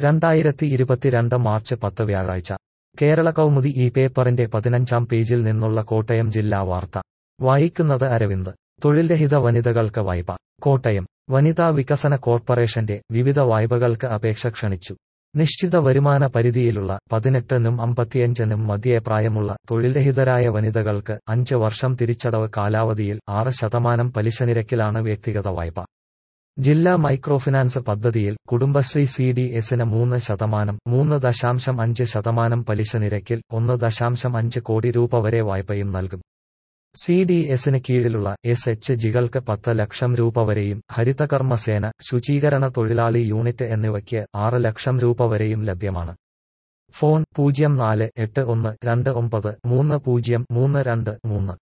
രണ്ടായിരത്തി ഇരുപത്തിരണ്ട് മാർച്ച് പത്ത് വ്യാഴാഴ്ച കേരള കൗമുദി ഈ പേപ്പറിന്റെ പതിനഞ്ചാം പേജിൽ നിന്നുള്ള കോട്ടയം ജില്ലാ വാർത്ത വായിക്കുന്നത് അരവിന്ദ് തൊഴിൽരഹിത വനിതകൾക്ക് വായ്പ കോട്ടയം വനിതാ വികസന കോർപ്പറേഷന്റെ വിവിധ വായ്പകൾക്ക് അപേക്ഷ ക്ഷണിച്ചു നിശ്ചിത വരുമാന പരിധിയിലുള്ള പതിനെട്ടിനും അമ്പത്തിയഞ്ചിനും മധ്യേ പ്രായമുള്ള തൊഴിൽരഹിതരായ വനിതകൾക്ക് അഞ്ച് വർഷം തിരിച്ചടവ് കാലാവധിയിൽ ആറ് ശതമാനം പലിശ നിരക്കിലാണ് വ്യക്തിഗത വായ്പ ജില്ലാ മൈക്രോഫിനാൻസ് പദ്ധതിയിൽ കുടുംബശ്രീ സി ഡി എസിന് മൂന്ന് ശതമാനം മൂന്ന് ദശാംശം അഞ്ച് ശതമാനം പലിശ നിരക്കിൽ ഒന്ന് ദശാംശം അഞ്ച് കോടി രൂപ വരെ വായ്പയും നൽകും സി ഡി എസിന് കീഴിലുള്ള എസ് എച്ച് ജികൾക്ക് പത്ത് ലക്ഷം രൂപ വരെയും ഹരിതകർമ്മസേന ശുചീകരണ തൊഴിലാളി യൂണിറ്റ് എന്നിവയ്ക്ക് ആറ് ലക്ഷം രൂപ വരെയും ലഭ്യമാണ് ഫോൺ പൂജ്യം നാല് എട്ട് ഒന്ന് രണ്ട് ഒമ്പത് മൂന്ന് പൂജ്യം മൂന്ന് രണ്ട് മൂന്ന്